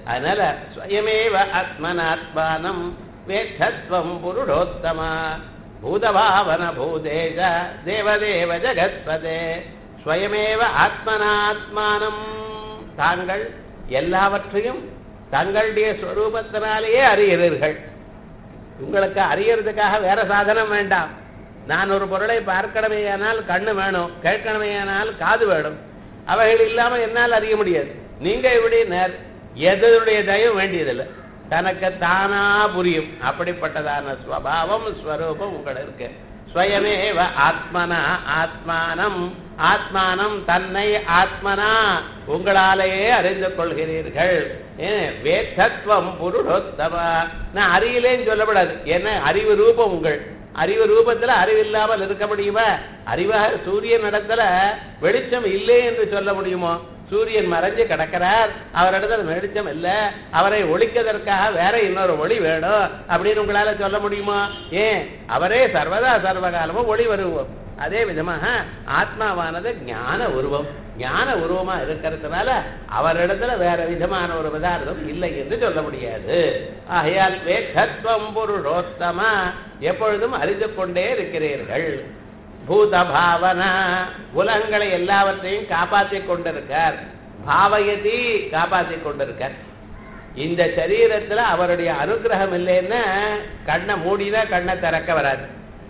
அதனால ஸ்வயமேவ ஆத்மனாத்மானம் வேத்தத்வம் புருஷோத்தமா பூதபாவன பூதேஜ தேவதேவ ஜகத்பதே ஸ்வயமேவ ஆத்மனாத்மானம் தாங்கள் எல்லாவற்றையும் தங்களுடைய ஸ்வரூபத்தினாலேயே அறிகிறீர்கள் உங்களுக்கு அறியறதுக்காக வேற சாதனம் வேண்டாம் நான் ஒரு பொருளை பார்க்கணுமேயானால் கண்ணு வேணும் கேட்கணுமேயானால் காது வேணும் அவைகள் இல்லாம என்னால் அறிய முடியாது நீங்க இப்படி நேர் எதனுடைய தயவும் வேண்டியதில்லை தனக்கு தானா புரியும் அப்படிப்பட்டதான ஸ்வபாவம் ஸ்வரூபம் உங்கள் இருக்கு ஸ்வயமேவ ஆத்மனா ஆத்மானம் ஆத்மானம் தன்னை ஆத்மனா உங்களாலேயே அறிந்து கொள்கிறீர்கள் ஏன் வேத்தத்துவம் புருஷோத்தம நான் அறியலேன்னு சொல்லப்படாது என்ன அறிவு ரூபம் உங்கள் அறிவு ரூபத்துல அறிவு இல்லாமல் இருக்க முடியுமா அறிவாக சூரியன் இடத்துல வெளிச்சம் இல்லை என்று சொல்ல முடியுமோ சூரியன் மறைஞ்சு கிடக்கிறார் அவரிடத்துல வெளிச்சம் இல்லை அவரை ஒழிக்கதற்காக வேற இன்னொரு ஒளி வேணும் அப்படின்னு உங்களால சொல்ல முடியுமா ஏன் அவரே சர்வதா சர்வகாலமும் ஒளி வருவோம் அதே விதமாக ஆத்மாவானது ஞான உருவம் ஞான உருவமா இருக்கிறதுனால அவரிடத்துல வேற விதமான ஒரு பதார்த்தம் இல்லை என்று சொல்ல முடியாது ஆகையால் வேகத்வம் புருஷோத்தமா எப்பொழுதும் அறிந்து கொண்டே இருக்கிறீர்கள் பூத பாவனா உலகங்களை எல்லாவற்றையும் காப்பாற்றிக் கொண்டிருக்கார் பாவயதி காப்பாற்றிக் கொண்டிருக்கார் இந்த சரீரத்துல அவருடைய அனுகிரகம் இல்லைன்னா கண்ணை மூடினா கண்ணை திறக்க வராது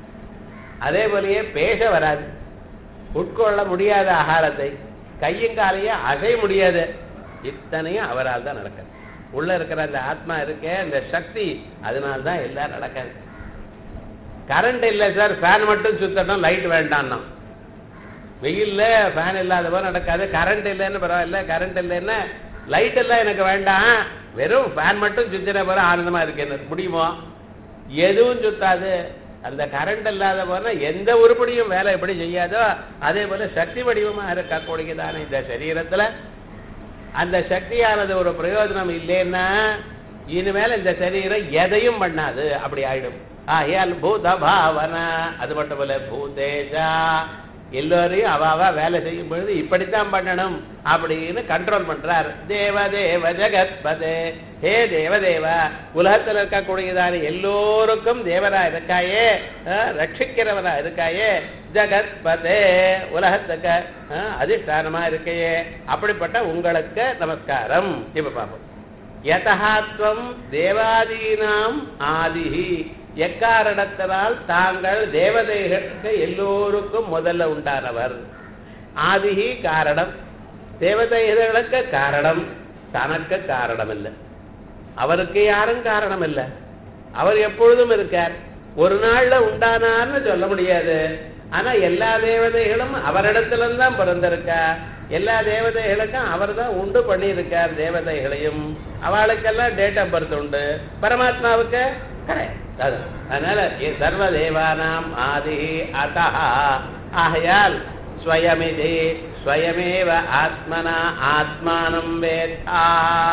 அதே போலயே பேச வராது உட்கொள்ள முடியாத ஆகாரத்தை கையும் காலையும் அசைய முடியாது இத்தனையும் அவரால் தான் நடக்குது உள்ள இருக்கிற அந்த ஆத்மா இருக்கே அந்த சக்தி அதனால தான் எல்லாம் நடக்காது கரண்ட் இல்லை சார் ஃபேன் மட்டும் சுத்தணும் லைட் வேண்டாம்னா வெயில்ல ஃபேன் இல்லாதவோ நடக்காது கரண்ட் இல்லைன்னு பரவாயில்ல கரண்ட் இல்லைன்னா லைட் எல்லாம் எனக்கு வேண்டாம் வெறும் ஃபேன் மட்டும் சுத்தின பிறகு ஆனந்தமா இருக்கு எனக்கு முடியுமோ எதுவும் சுத்தாது அந்த கரண்ட் இல்லாத போனா எந்த உருப்படியும் வேலை எப்படி செய்யாதோ அதே போல சக்தி வடிவமா இருக்கக்கூடியதான இந்த சரீரத்துல அந்த சக்தியானது ஒரு பிரயோஜனம் இல்லைன்னா இனிமேல் இந்த சரீரம் எதையும் பண்ணாது அப்படி ஆயிடும் ஆகையால் பூத பாவனா அது மட்டும் போல பூதேஜா எல்லோரையும் அவாவா வேலை செய்யும் பொழுது இப்படித்தான் பண்ணணும் அப்படின்னு கண்ட்ரோல் பண்றார் தேவதேவ ஜெகத்பதே ஹே தேவதேவா உலகத்தில் இருக்கக்கூடியதான எல்லோருக்கும் தேவரா இருக்காயே அஹ், ரட்சிக்கிறவரா இருக்காயே ஜெகத்பதே உலகத்துக்கு அஹ், அதிஷ்டானமா இருக்கையே அப்படிப்பட்ட உங்களுக்கு நமஸ்காரம் இப்ப பார்ப்போம் யதஹாத்வம் தேவாதீனாம் ஆதிஹி எக்காரணத்தினால் தாங்கள் தேவதைகளுக்கு எல்லோருக்கும் முதல்ல உண்டானவர் ஆதிஹி காரணம் தேவதைகளுக்கு காரணம் தனக்கு காரணம் இல்லை அவருக்கு யாரும் காரணம் இல்லை அவர் எப்பொழுதும் இருக்கார் ஒரு நாள்ல உண்டானார்னு சொல்ல முடியாது ஆனா எல்லா தேவதைகளும் அவரிடத்துல தான் பிறந்திருக்கா எல்லா தேவதைகளுக்கும் அவர் தான் உண்டு பண்ணியிருக்கார் தேவதைகளையும் அவளுக்கெல்லாம் டேட் ஆஃப் பர்த் உண்டு பரமாத்மாவுக்கு கிடையாது அதான். அதனால இ- சர்வ தேவானாம் ஆதி அத்தா ஆகையால் ஸ்வயமிதி ஸ்வயமேவ ஆத்மனா ஆத்மானம் வேத்தா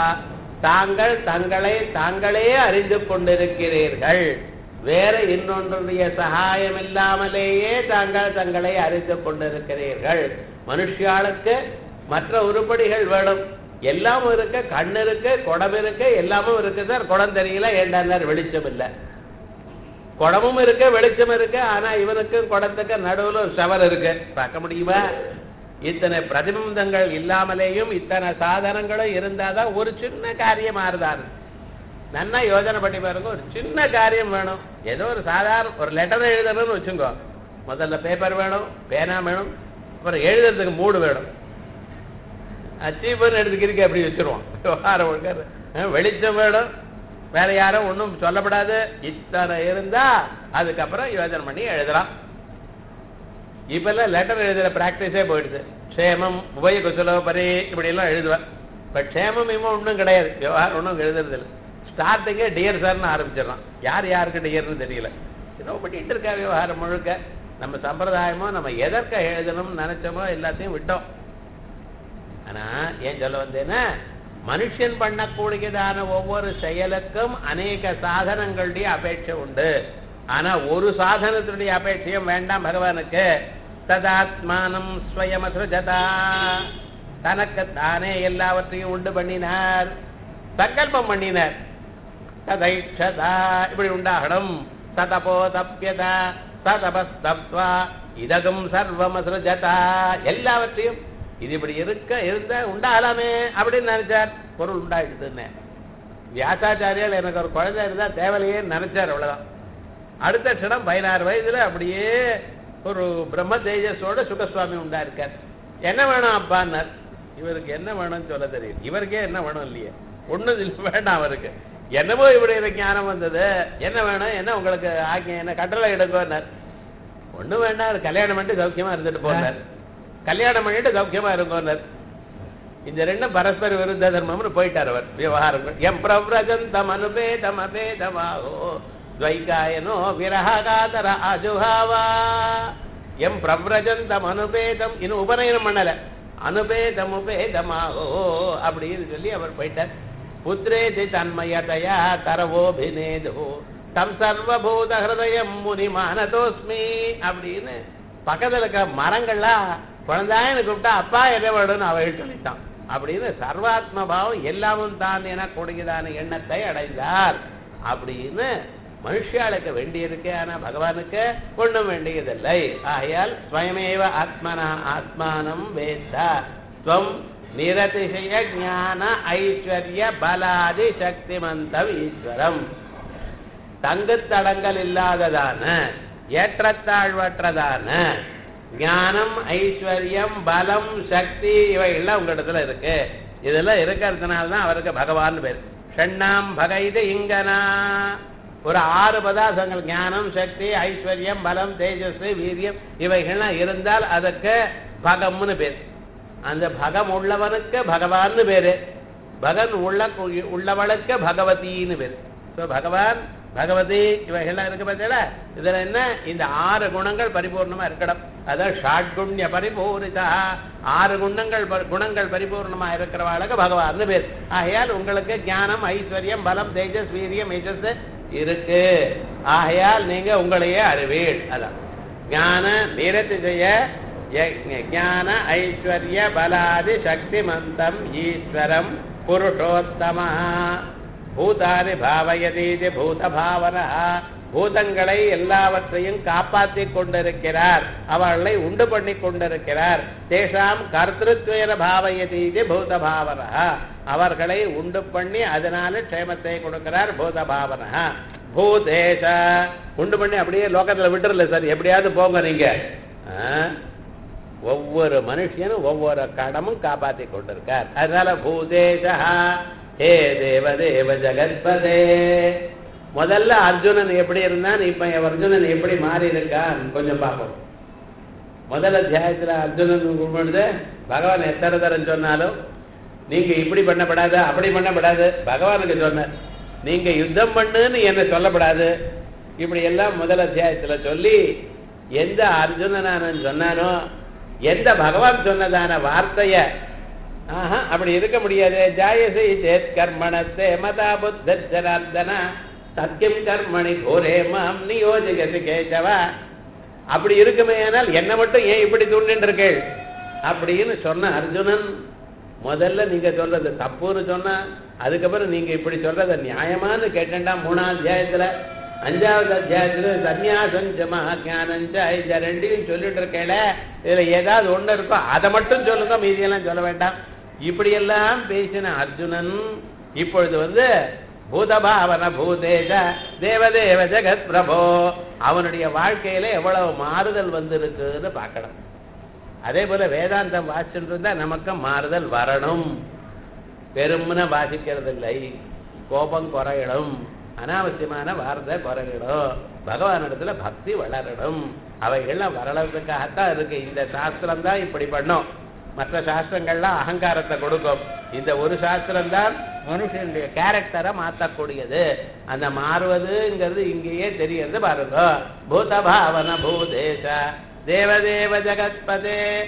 தாங்கள் தங்களை தாங்களே அறிந்து கொண்டிருக்கிறீர்கள் வேற இன்னொன்றுடைய சகாயம் இல்லாமலேயே தாங்கள் தங்களை அறிந்து கொண்டிருக்கிறீர்கள் மனுஷியாளுக்கு மற்ற உருப்படிகள் வேணும் எல்லாமும் இருக்கு கண் இருக்கு குடம் இருக்கு எல்லாமும் இருக்கு சார் குடம் தெரியல ஏண்டாந்தார் வெளிச்சம் இல்லை குடமும் இருக்கு வெளிச்சம் இருக்கு ஆனா இவனுக்கும் குடத்துக்கு நடுவுல ஒரு ஷவர் இருக்கு பார்க்க முடியுமா இத்தனை பிரதிபந்தங்கள் இல்லாமலேயும் இத்தனை சாதனங்களும் இருந்தாதான் ஒரு சின்ன காரியம் ஆறுதான் நன்னா யோசனை பண்ணி பாருங்க ஒரு சின்ன காரியம் வேணும் ஏதோ ஒரு சாதாரண ஒரு லெட்டர் எழுதணும்னு வச்சுக்கோ முதல்ல பேப்பர் வேணும் பேனா வேணும் அப்புறம் எழுதுறதுக்கு மூடு வேணும் அச்சீவன் எடுத்துக்கிறீங்க அப்படி வச்சிருவோம் விவகாரம் ஒழுங்காரு. அஹ் வெளிச்சம் வேணும் வேற யாரும் ஒன்றும் சொல்லப்படாது இத்தனை இருந்தா அதுக்கப்புறம் யோசனை பண்ணி எழுதலாம் இப்பெல்லாம் லெட்டர் எழுதுற பிராக்டிஸே போயிடுது க்ஷேமம் உபய குசலோ பரி இப்படி எல்லாம் எழுதுவேன் இப்போ க்ஷேமம் இவன் ஒன்றும் கிடையாது விவகாரம் ஒன்றும் எழுதுறது இல்லை ஸ்டார்டிங்கே டியர் சார்னு ஆரம்பிச்சிடலாம் யார் யாருக்கு டியர்னு தெரியல ஏதோ பண்ணிட்டு இருக்கா விவகாரம் முழுக்க நம்ம சம்பிரதாயமோ நம்ம எதற்க எழுதணும்னு நினைச்சோமோ எல்லாத்தையும் விட்டோம் ஆனா ஏன் சொல்ல வந்தேன்னா மனுஷன் பண்ணக்கூடியதான ஒவ்வொரு செயலுக்கும் அநேக சாதனங்களுடைய அபேட்சை உண்டு ஆனா ஒரு சாதனத்தினுடைய அபேட்சையும் வேண்டாம் பகவானுக்கு ததாத்மானம் ஸ்வயமசுஜதா தனக்கு தானே எல்லாவற்றையும் உண்டு பண்ணினார் சங்கல்பம் பண்ணினார் ததைக்ஷதா இப்படி உண்டாகணும் சதபோ தப்பியதா சதபஸ்தப்வா இதகும் சர்வமசுரஜதா எல்லாவற்றையும் இது இப்படி இருக்க இருந்தா உண்டாகலாமே அப்படின்னு நினைச்சார் பொருள் உண்டாயிடுதுன்னு வியாசாச்சாரியால் எனக்கு ஒரு குழந்தை இருந்தா தேவையில்லையே நினைச்சார் அவ்வளவுதான் அடுத்த க்ஷணம் பதினாறு வயதுல அப்படியே ஒரு பிரம்ம தேஜஸோட சுகசுவாமி உண்டா இருக்கார் என்ன வேணும் அப்பான்னார் இவருக்கு என்ன வேணும்னு சொல்ல தெரியும் இவருக்கே என்ன வேணும் இல்லையே ஒண்ணும் இல்ல வேண்டாம் அவருக்கு என்னவோ இப்படி எனக்கு ஞானம் வந்தது என்ன வேணும் என்ன உங்களுக்கு ஆக்கியம் என்ன கட்டளை எடுக்கோன்னார் ஒண்ணும் வேண்டாம் அவர் கல்யாணம் பண்ணிட்டு சௌக்கியமா இருந்துட்டு போனார் கல்யாணம் பண்ணிட்டு சௌக்கியமா இருக்கோன்னார் இந்த ரெண்டும் பரஸ்பர விருத்த தர்மம்னு போயிட்டார் அவர் விவகாரம் எம் பிரவ்ரஜந்தம் அனுபேதம் அபேதமாகோ துவைகாயனோ விரகாதர அஜுஹாவா எம் பிரவ்ரஜந்தம் அனுபேதம் இன்னும் உபநயனம் பண்ணல அனுபேதம் உபேதமாகோ அப்படின்னு சொல்லி அவர் போயிட்டார் புத்திரேதி தன்மயதயா தரவோபிநேதோ தம் சர்வபூத ஹிருதயம் முனி மானதோஸ்மி அப்படின்னு பக்கத்துல இருக்க மரங்கள்லாம் குழந்தாயின்னு கூப்பிட்டா அப்பா என்ன வேணும்னு அவள் சொல்லிட்டான் அப்படின்னு சர்வாத்ம பாவம் எல்லாமும் தான் என கொடுக்குதான எண்ணத்தை அடைந்தார் அப்படின்னு மனுஷாளுக்கு வேண்டியிருக்கு ஆனா பகவானுக்கு ஒண்ணும் வேண்டியதில்லை ஆகையால் ஸ்வயமேவ ஆத்மனா ஆத்மானம் வேத்தா ஸ்வம் நிரதிசய ஞான ஐஸ்வர்ய பலாதி சக்திமந்தம் ஈஸ்வரம் தங்குத்தடங்கள் இல்லாததான ஏற்றத்தாழ்வற்றதான ஞானம் ஐஸ்வர்யம் பலம் சக்தி இவைகள்லாம் உங்களிடத்துல இருக்கு இதெல்லாம் இருக்கிறதுனால தான் அவருக்கு பகவான் பேர் ஷண்ணாம் பகைது இங்கனா ஒரு ஆறு பதார்த்தங்கள் ஞானம் சக்தி ஐஸ்வர்யம் பலம் தேஜஸ் வீரியம் இவைகள்லாம் இருந்தால் அதற்கு பகம்னு பேர் அந்த பகம் உள்ளவனுக்கு பகவான்னு பேரு பகன் உள்ள உள்ளவளுக்கு பகவதின்னு பேர் ஸோ பகவான் பகவதி இவைகள்லாம் இருக்கு பார்த்தீங்களா இதுல என்ன இந்த ஆறு குணங்கள் பரிபூர்ணமா இருக்கணும் அதான் ஷாட்குண்ய பரிபூரிதா ஆறு குணங்கள் ப- குணங்கள் பரிபூர்ணமா இருக்கிறவாளுக்கு பகவான் பேர் ஆகையால் உங்களுக்கு ஞானம் ஐஸ்வர்யம் பலம் தேஜஸ் வீரியம் யஜஸ் இருக்கு ஆகையால் நீங்க உங்களையே அறிவீள் அதான் ஞான நிரத்தி செய்ய ஞான ஐஸ்வர்ய பலாதி சக்திமந்தம் ஈஸ்வரம் புருஷோத்தமா பூதானி பாவயதீதி பூத பாவனா பூதங்களை எல்லாவற்றையும் காப்பாற்றிக் கொண்டிருக்கிறார் அவர்களை உண்டு பண்ணி கொண்டிருக்கிறார் தேசாம் கர்த்திருத்வேன பாவயதீதி பூத பாவனா அவர்களை உண்டு பண்ணி அதனால க்ஷேமத்தை கொடுக்கிறார் பூத பாவனா பூதேச உண்டு பண்ணி அப்படியே லோகத்துல விட்டுறல சார் எப்படியாவது போங்க நீங்க ஆ? ஒவ்வொரு மனுஷனும் ஒவ்வொரு கடமும் காப்பாத்தி கொண்டிருக்கார் அதனால பூதேசா ஹே தேவ தேவ ஜெகத்பதே முதல்ல அர்ஜுனன் எப்படி இருந்தான் இப்ப அர்ஜுனன் எப்படி மாறி இருக்கான் கொஞ்சம் பார்ப்போம் முதல் அத்தியாயத்துல அர்ஜுனன் பொழுது பகவான் எத்தனை தரம் சொன்னாலும் நீங்க இப்படி பண்ணப்படாது அப்படி பண்ணப்படாது பகவானுக்கு சொன்ன நீங்க யுத்தம் பண்ணுன்னு என்ன சொல்லப்படாது இப்படி எல்லாம் முதல் அத்தியாயத்துல சொல்லி எந்த அர்ஜுனனானு சொன்னானோ எந்த பகவான் சொன்னதான வார்த்தைய ஆஹா அப்படி இருக்க முடியாது ஜாயசை சேத் கர்மணத்தே மதா புத்த ஜனார்தன சத்தியம் கர்மணி கோரே மாம் நியோஜகசி கேசவா அப்படி இருக்குமே ஆனால் என்ன மட்டும் ஏன் இப்படி தூண்டின்னு இருக்கேள் அப்படின்னு சொன்ன அர்ஜுனன் முதல்ல நீங்க சொல்றது தப்புன்னு சொன்னா அதுக்கப்புறம் நீங்க இப்படி சொல்றத நியாயமான்னு கேட்டேன்டா மூணாம் அத்தியாயத்துல அஞ்சாவது அத்தியாயத்துல சந்நியாசம் மகாஜானஞ்ச இந்த ரெண்டையும் சொல்லிட்டு இருக்கேல இதுல ஏதாவது ஒண்ணு இருக்கோ அதை மட்டும் சொல்லுங்க மீதியெல்லாம் சொல்ல வேண்டாம் இப்படியெல்லாம் பேசின அர்ஜுனன் இப்பொழுது வந்து பூதபாவன பூதேஜ தேவதேவ ஜெகத் பிரபோ அவனுடைய வாழ்க்கையில எவ்வளவு மாறுதல் வந்திருக்குன்னு பார்க்கணும் அதே போல வேதாந்தம் வாசிச்சுட்டு இருந்தா நமக்கு மாறுதல் வரணும் பெரும்ன வாசிக்கிறது இல்லை கோபம் குறையிடும் அனாவசியமான வார்த்தை குறையிடும் பகவானிடத்துல பக்தி வளரணும் அவைகள்லாம் வரலறதுக்காகத்தான் இருக்கு இந்த சாஸ்திரம் தான் இப்படி பண்ணும் மற்ற சாஸ்திரங்கள்லாம் அகங்காரத்தை கொடுக்கும் இந்த ஒரு சாஸ்திரம் தான் மனுஷனுடைய கேரக்டரை மாற்றக்கூடியது அந்த மாறுவதுங்கிறது இங்கேயே தெரியறது பாருங்க பூதபாவன பூதேச தேவதேவ ஜெகத்பதே